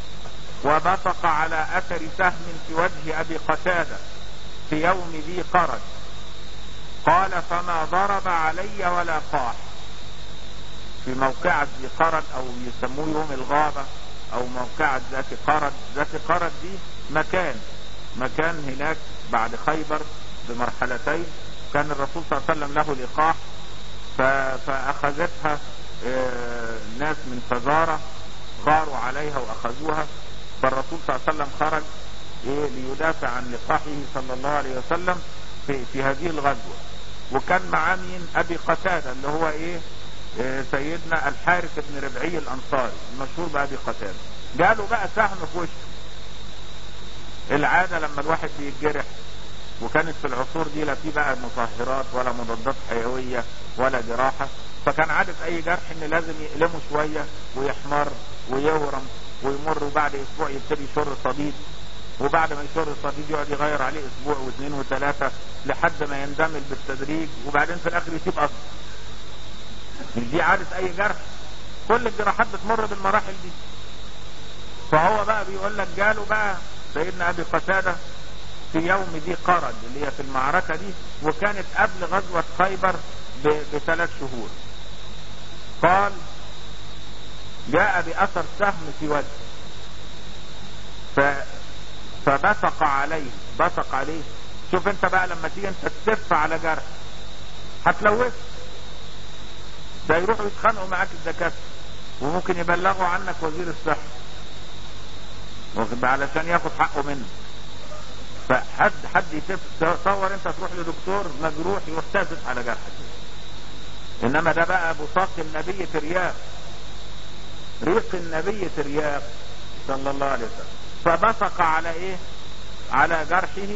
وبصق على اثر سهم في وجه ابي قتادة في يوم ذي قرد قال فما ضرب علي ولا قاح في موقعة ذي قرد او يسموه يوم الغابة او موقعة ذات قرد ذات قرد دي مكان مكان هناك بعد خيبر بمرحلتين كان الرسول صلى الله عليه وسلم له لقاح فاخذتها ناس من فزارة غاروا عليها واخذوها فالرسول صلى الله عليه وسلم خرج ليدافع عن لقاحه صلى الله عليه وسلم في, في هذه الغزوة وكان معاه مين ابي قتادة اللي هو ايه سيدنا الحارث بن ربعي الانصاري المشهور بابي قتادة جاله بقى سهم في وشه العادة لما الواحد بيتجرح وكانت في العصور دي لا في بقى مطهرات ولا مضادات حيوية ولا جراحة فكان عادة اي جرح ان لازم يقلمه شوية ويحمر ويورم ويمر وبعد اسبوع يبتدي يشر صديد وبعد ما يشر الصديد يقعد يغير عليه اسبوع واثنين وثلاثة لحد ما يندمل بالتدريج وبعدين في الاخر يسيب اصلا مش دي عادة اي جرح كل الجراحات بتمر بالمراحل دي فهو بقى بيقول لك جاله بقى سيدنا ابي قتادة في يوم دي قرد اللي هي في المعركة دي وكانت قبل غزوة خيبر بثلاث شهور قال جاء بأثر سهم في وجهه ف... فبصق عليه بصق عليه شوف انت بقى لما تيجي انت تسف على جرح هتلوث ده يروحوا يتخانقوا معاك الدكاتره وممكن يبلغوا عنك وزير الصحه واخد علشان ياخد حقه منك فحد حد يتف تصور انت تروح لدكتور مجروح يروح تاسف على جرحك انما ده بقى بصاق النبي ترياق ريق النبي ترياق صلى الله عليه وسلم فبصق على ايه على جرحه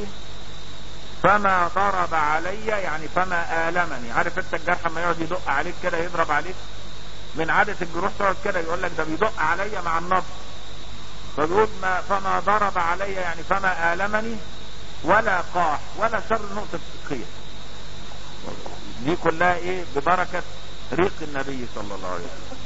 فما ضرب علي يعني فما آلمني عارف انت الجرح لما يقعد يدق عليك كده يضرب عليك من عادة الجروح تقعد كده يقول لك ده بيدق عليا مع النبض فبيقول ما فما ضرب علي يعني فما آلمني ولا قاح ولا شر نقطة خير دي كلها ايه ببركة ريق النبي صلى الله عليه وسلم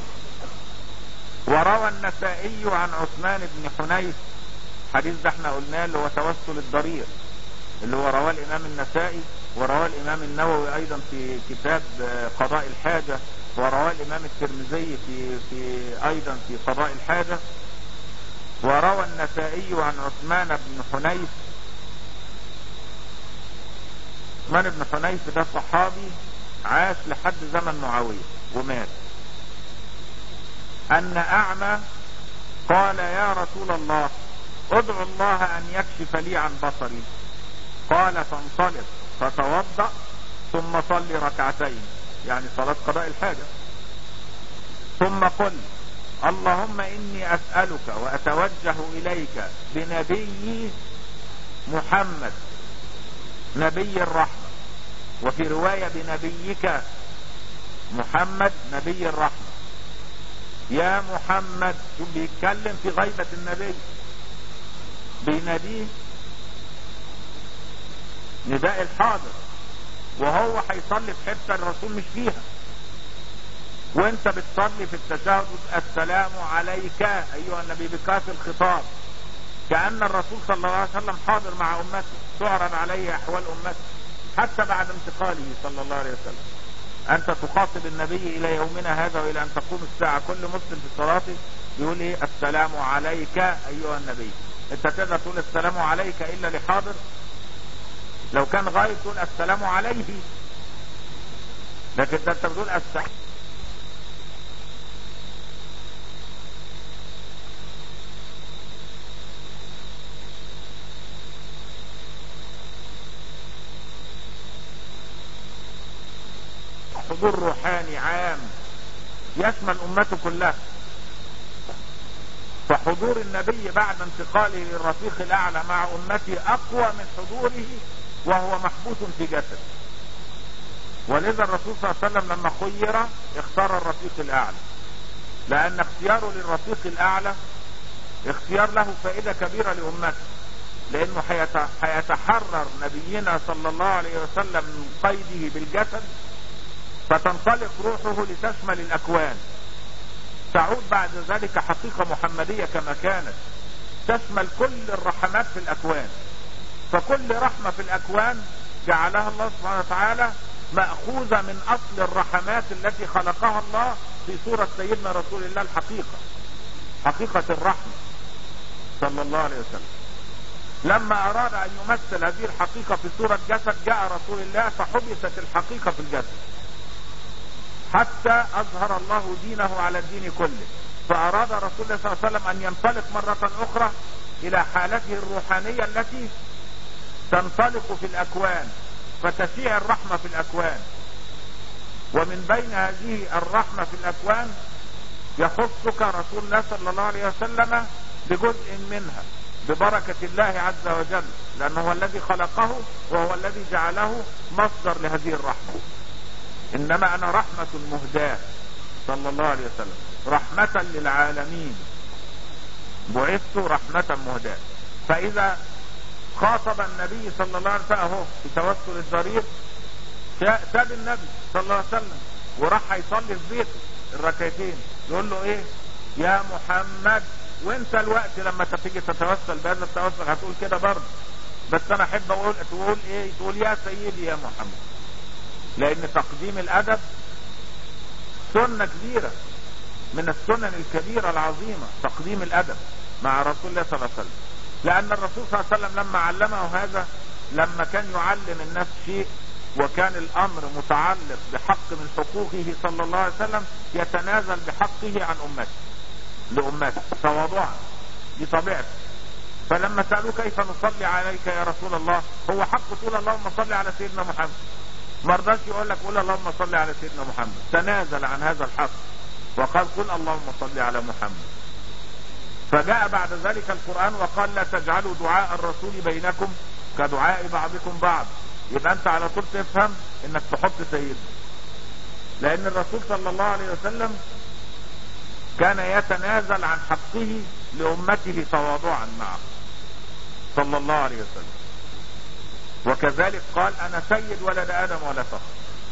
وروى النسائي عن عثمان بن حنيف حديث ده احنا قلناه اللي هو توسل الضرير اللي هو رواه الامام النسائي ورواه الامام النووي ايضا في كتاب قضاء الحاجة ورواه الامام الترمذي في, في ايضا في قضاء الحاجة وروى النسائي عن عثمان بن حنيف عثمان بن حنيف ده صحابي عاش لحد زمن معاوية ومات ان اعمى قال يا رسول الله ادعو الله ان يكشف لي عن بصري قال فانطلق فتوضأ ثم صلي ركعتين يعني صلاة قضاء الحاجة ثم قل اللهم اني اسألك واتوجه اليك بنبي محمد نبي الرحمة وفي رواية بنبيك محمد نبي الرحمة يا محمد شوف بيتكلم في غيبة النبي بيناديه نداء الحاضر وهو هيصلي في حته الرسول مش فيها وانت بتصلي في التشهد السلام عليك ايها النبي بكاف الخطاب كأن الرسول صلى الله عليه وسلم حاضر مع امته تعرض عليه احوال امته حتى بعد انتقاله صلى الله عليه وسلم انت تخاطب النبي الى يومنا هذا والى ان تقوم الساعة كل مسلم في صلاته يقول ايه السلام عليك ايها النبي انت تقدر تقول السلام عليك الا لحاضر لو كان غايب تقول السلام عليه لكن انت بتقول السلام حضور روحاني عام يشمل امته كلها فحضور النبي بعد انتقاله للرفيق الاعلى مع امته اقوى من حضوره وهو محبوس في جسد ولذا الرسول صلى الله عليه وسلم لما خير اختار الرفيق الاعلى لان اختياره للرفيق الاعلى اختيار له فائدة كبيرة لامته لانه هيتحرر نبينا صلى الله عليه وسلم من قيده بالجسد فتنطلق روحه لتشمل الاكوان تعود بعد ذلك حقيقة محمدية كما كانت تشمل كل الرحمات في الاكوان فكل رحمة في الاكوان جعلها الله سبحانه وتعالى مأخوذة من اصل الرحمات التي خلقها الله في صورة سيدنا رسول الله الحقيقة حقيقة الرحمة صلى الله عليه وسلم لما اراد ان يمثل هذه الحقيقة في صورة جسد جاء رسول الله فحبست الحقيقة في الجسد حتى اظهر الله دينه على الدين كله فاراد رسول الله صلى الله عليه وسلم ان ينطلق مرة اخرى الى حالته الروحانية التي تنطلق في الاكوان فتشيع الرحمة في الاكوان ومن بين هذه الرحمة في الاكوان يخصك رسول الله صلى الله عليه وسلم بجزء منها ببركة الله عز وجل لانه هو الذي خلقه وهو الذي جعله مصدر لهذه الرحمة انما انا رحمة مهداة صلى الله عليه وسلم رحمة للعالمين بعثت رحمة مهداة فاذا خاطب النبي صلى الله عليه وسلم اهو في توسل الضرير ساب النبي صلى الله عليه وسلم وراح يصلي في بيته الركعتين يقول له ايه يا محمد وانت الوقت لما تيجي تتوسل بهذا التوسل هتقول كده برضه بس انا احب اقول تقول ايه تقول يا سيدي يا محمد لان تقديم الادب سنة كبيرة من السنن الكبيرة العظيمة تقديم الادب مع رسول الله صلى الله عليه وسلم لان الرسول صلى الله عليه وسلم لما علمه هذا لما كان يعلم الناس شيء وكان الامر متعلق بحق من حقوقه صلى الله عليه وسلم يتنازل بحقه عن امته لامته تواضعا دي طبيعته فلما سألوه كيف نصلي عليك يا رسول الله هو حق تقول اللهم صل على سيدنا محمد ما رضاش يقول لك قول اللهم صل على سيدنا محمد تنازل عن هذا الحق وقال قل اللهم صل على محمد فجاء بعد ذلك القرآن وقال لا تجعلوا دعاء الرسول بينكم كدعاء بعضكم بعض يبقى انت على طول تفهم انك تحط سيدنا لان الرسول صلى الله عليه وسلم كان يتنازل عن حقه لامته تواضعا معه صلى الله عليه وسلم وكذلك قال انا سيد ولد ادم ولا فخر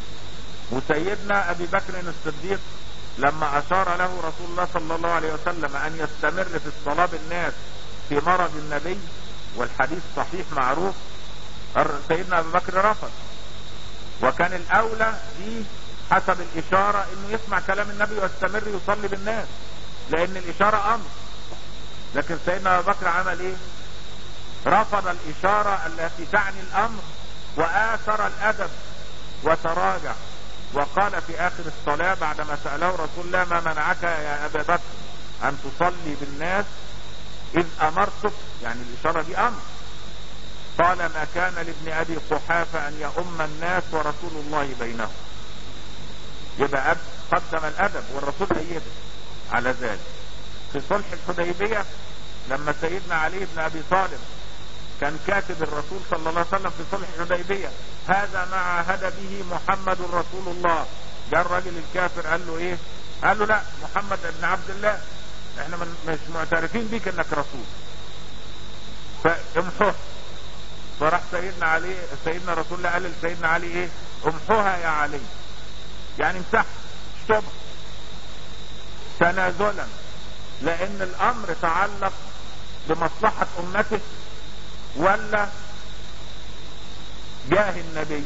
وسيدنا ابي بكر الصديق لما اشار له رسول الله صلى الله عليه وسلم ان يستمر في الصلاة بالناس في مرض النبي والحديث صحيح معروف سيدنا ابي بكر رفض وكان الاولى فيه حسب الاشارة انه يسمع كلام النبي ويستمر يصلي بالناس لان الاشارة امر لكن سيدنا ابو بكر عمل ايه رفض الاشارة التي تعني الامر واثر الادب وتراجع وقال في اخر الصلاة بعدما سأله رسول الله ما منعك يا ابا بكر ان تصلي بالناس اذ امرتك يعني الاشارة دي امر قال ما كان لابن ابي قحافة ان يؤم الناس ورسول الله بينهم يبقى أب قدم الادب والرسول ايده على ذلك في صلح الحديبية لما سيدنا علي بن ابي طالب كان كاتب الرسول صلى الله عليه وسلم في صلح الحديبية هذا ما عهد به محمد رسول الله جاء الراجل الكافر قال له ايه قال له لا محمد ابن عبد الله احنا مش معترفين بيك انك رسول فامحوه فراح سيدنا علي سيدنا رسول الله قال لسيدنا علي ايه امحوها يا علي يعني امسح اشطبها تنازلا لان الامر تعلق بمصلحة امته ولا جاه النبي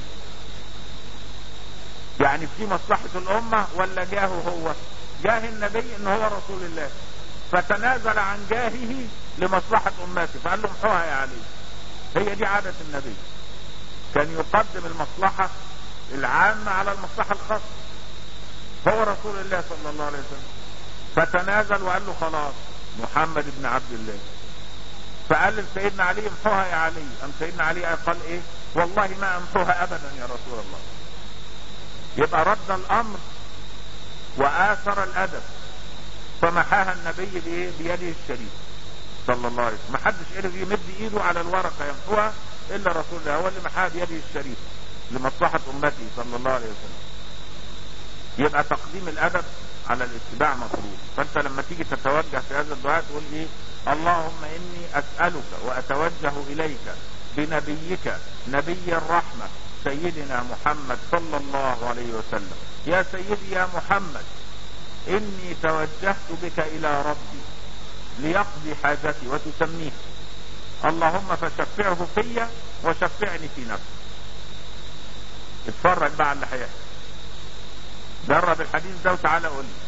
يعني في مصلحة الامة ولا جاهه هو جاه النبي ان هو رسول الله فتنازل عن جاهه لمصلحة امته فقال له امحوها يا علي هي دي عادة النبي كان يقدم المصلحة العامة على المصلحة الخاصة هو رسول الله صلى الله عليه وسلم فتنازل وقال له خلاص محمد بن عبد الله فقال لسيدنا علي امحوها يا علي ام سيدنا علي قال ايه والله ما امحوها ابدا يا رسول الله يبقى رد الامر واثر الادب فمحاها النبي بايه بيده الشريف صلى الله عليه وسلم ما حدش قدر يمد ايده على الورقه يمحوها الا رسول الله هو اللي محاها بيده الشريف لمصلحه امته صلى الله عليه وسلم يبقى تقديم الادب على الاتباع مطلوب فانت لما تيجي تتوجه في هذا الدعاء تقول ايه اللهم اني اسالك واتوجه اليك بنبيك نبي الرحمه سيدنا محمد صلى الله عليه وسلم يا سيدي يا محمد اني توجهت بك الى ربي ليقضي حاجتي وتسميه اللهم فشفعه فيا وشفعني في نفسي اتفرج بقى على اللي هيحصل جرب الحديث ده وتعالى قول لي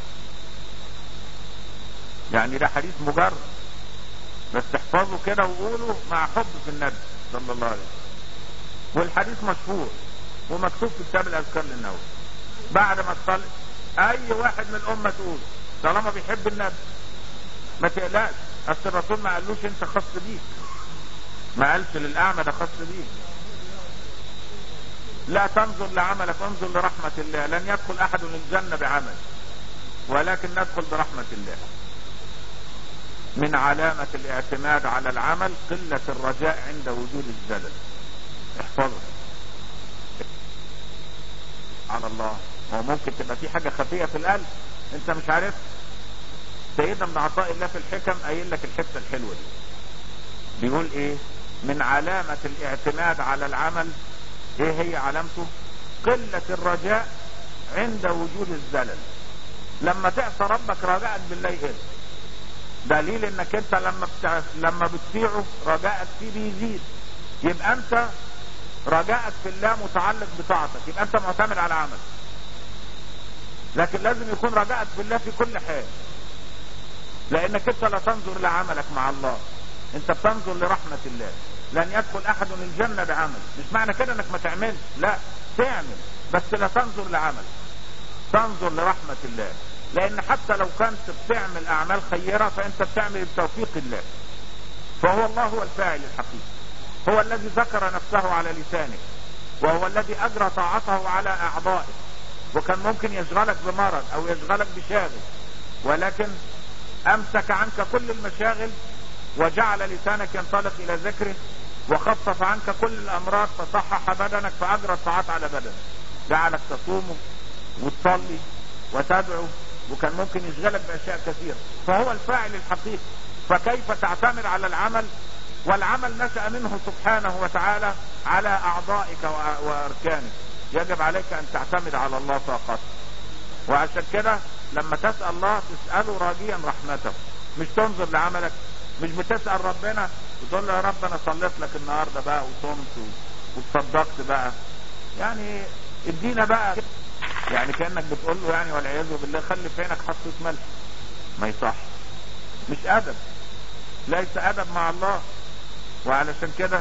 يعني ده حديث مجرد بس احفظه كده وقوله مع حب في النبي صلى الله عليه وسلم والحديث مشهور ومكتوب في كتاب الاذكار للنووي بعد ما تصلي اي واحد من الامه تقول طالما بيحب النبي ما تقلقش اصل الرسول ما قالوش انت خاص بيك ما قالش للاعمى ده خاص بيك لا تنظر لعملك انظر لرحمة الله لن يدخل احد الجنة بعمل ولكن ندخل برحمة الله من علامة الاعتماد على العمل قلة الرجاء عند وجود الزلل احفظه على الله هو ممكن تبقى في حاجة خفية في القلب انت مش عارف سيدنا ابن عطاء الله في الحكم قايل لك الحته الحلوه دي بيقول ايه من علامة الاعتماد على العمل ايه هي علامته قلة الرجاء عند وجود الزلل لما تعصى ربك رجاءك بالله ايه دليل انك انت لما بتع... لما بتطيعه رجاءك فيه بيزيد يبقى انت رجاءك في الله متعلق بطاعتك يبقى انت معتمد على عمل لكن لازم يكون رجاءك في الله في كل حال لانك انت لا تنظر لعملك مع الله انت بتنظر لرحمة الله لن يدخل احد الجنة بعمل مش معنى كده انك ما تعملش لا تعمل بس لا تنظر لعمل تنظر لرحمة الله لان حتى لو كنت بتعمل اعمال خيرة فانت بتعمل بتوفيق الله فهو الله هو الفاعل الحقيقي هو الذي ذكر نفسه على لسانه وهو الذي اجرى طاعته على اعضائه وكان ممكن يشغلك بمرض او يشغلك بشاغل ولكن امسك عنك كل المشاغل وجعل لسانك ينطلق الى ذكره وخفف عنك كل الامراض فصحح بدنك فاجرى الطاعات على بدنك جعلك تصوم وتصلي وتدعو وكان ممكن يشغلك باشياء كثيرة فهو الفاعل الحقيقي فكيف تعتمد على العمل والعمل نشأ منه سبحانه وتعالى على اعضائك واركانك يجب عليك ان تعتمد على الله فقط وعشان كده لما تسأل الله تسأله راجيا رحمته مش تنظر لعملك مش بتسأل ربنا وتقول له يا رب انا صليت لك النهارده بقى وصمت وتصدقت بقى يعني ادينا بقى يعني كانك بتقول له يعني والعياذ بالله خلي في عينك حصه ملح ما يصح مش ادب ليس ادب مع الله وعلشان كده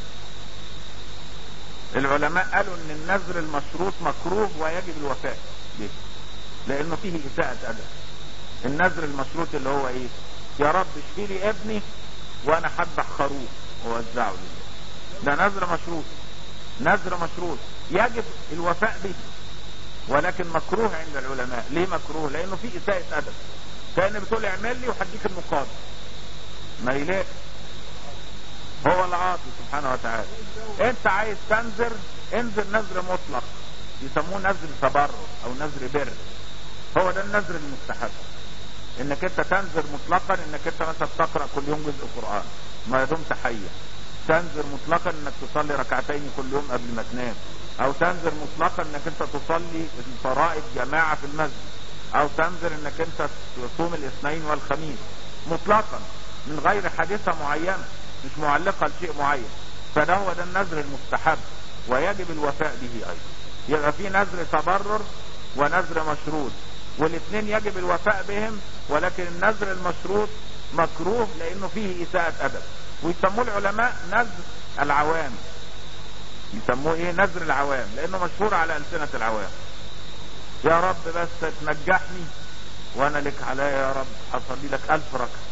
العلماء قالوا ان النذر المشروط مكروه ويجب الوفاء به لانه فيه اساءة ادب النذر المشروط اللي هو ايه يا رب اشفي لي ابني وانا حذبح خروف ووزعه لله ده نذر مشروط نذر مشروط يجب الوفاء به ولكن مكروه عند العلماء ليه مكروه لانه فيه اساءة ادب كان بتقول اعمل لي وهديك المقابل ما يلاقي هو العاطي سبحانه وتعالى انت عايز تنذر انذر نذر مطلق يسموه نذر تبرع او نذر بر هو ده النذر المستحب انك انت تنذر مطلقا انك انت مثلا تقرأ كل يوم جزء قرآن ما دمت حيا تنذر مطلقا انك تصلي ركعتين كل يوم قبل ما تنام او تنذر مطلقا انك انت تصلي الفرائض جماعة في المسجد او تنذر انك انت تصوم الاثنين والخميس مطلقا من غير حادثة معينة مش معلقة لشيء معين فده هو ده النذر المستحب ويجب الوفاء به ايضا يبقى في نذر تبرر ونذر مشروط والاثنين يجب الوفاء بهم ولكن النذر المشروط مكروه لانه فيه اساءة ادب ويسموه العلماء نذر العوام يسموه ايه نذر العوام لانه مشهور على السنة العوام يا رب بس تنجحني وانا لك عليا يا رب اصلي لك الف ركعه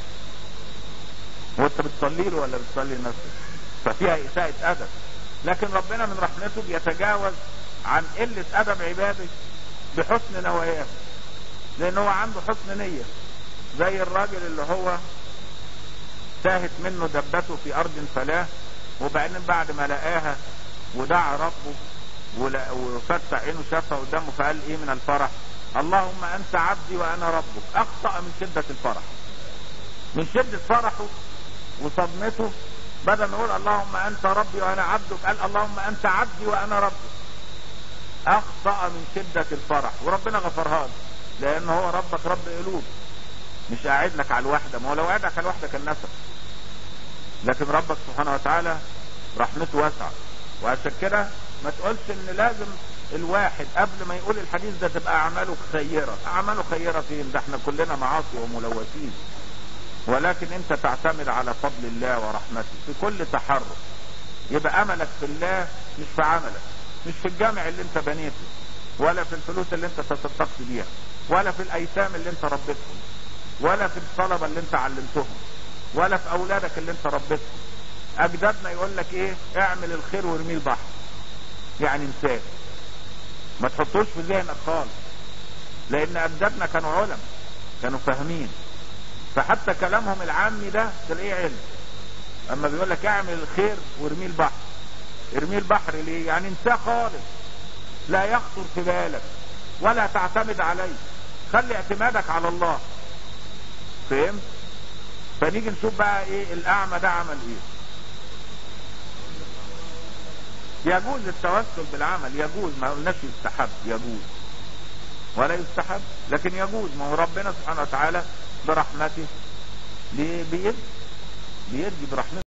وانت بتصلي له ولا بتصلي لنفسك ففيها اساءة ادب لكن ربنا من رحمته بيتجاوز عن قلة ادب عباده بحسن نواياه لان هو عنده حسن نية زي الراجل اللي هو تاهت منه دبته في ارض فلاه وبعدين بعد ما لقاها ودعا ربه وفتح عينه شافها قدامه فقال ايه من الفرح اللهم انت عبدي وانا ربك اخطأ من شدة الفرح من شدة فرحه وصدمته بدل ما يقول اللهم انت ربي وانا عبدك قال اللهم انت عبدي وانا ربك اخطأ من شدة الفرح وربنا غفرها له لان هو ربك رب قلوب مش قاعد لك على الوحدة ما هو لو قاعد على الوحدة كان نسب لكن ربك سبحانه وتعالى رحمته واسعة وعشان كده ما تقولش ان لازم الواحد قبل ما يقول الحديث ده تبقى اعماله خيرة اعماله خيرة فين ده احنا كلنا معاصي وملوثين ولكن انت تعتمد على فضل الله ورحمته في كل تحرك يبقى املك في الله مش في عملك مش في الجامع اللي انت بنيته ولا في الفلوس اللي انت تصدقت بيها ولا في الايتام اللي انت ربيتهم ولا في الطلبة اللي انت علمتهم ولا في اولادك اللي انت ربيتهم اجدادنا يقول لك ايه اعمل الخير وارميه البحر يعني انساه ما تحطوش في ذهنك خالص لان اجدادنا كانوا علم كانوا فاهمين فحتى كلامهم العامي ده تلاقيه علم اما بيقول لك اعمل الخير وارميه البحر ارميه البحر ليه يعني انساه خالص لا يخطر في بالك ولا تعتمد عليه خلي اعتمادك على الله فهمت فنيجي نشوف بقى ايه الاعمى ده عمل ايه يجوز التوسل بالعمل يجوز ما قلناش يستحب يجوز ولا يستحب لكن يجوز ما هو ربنا سبحانه وتعالى برحمته بيدي بيدي برحمته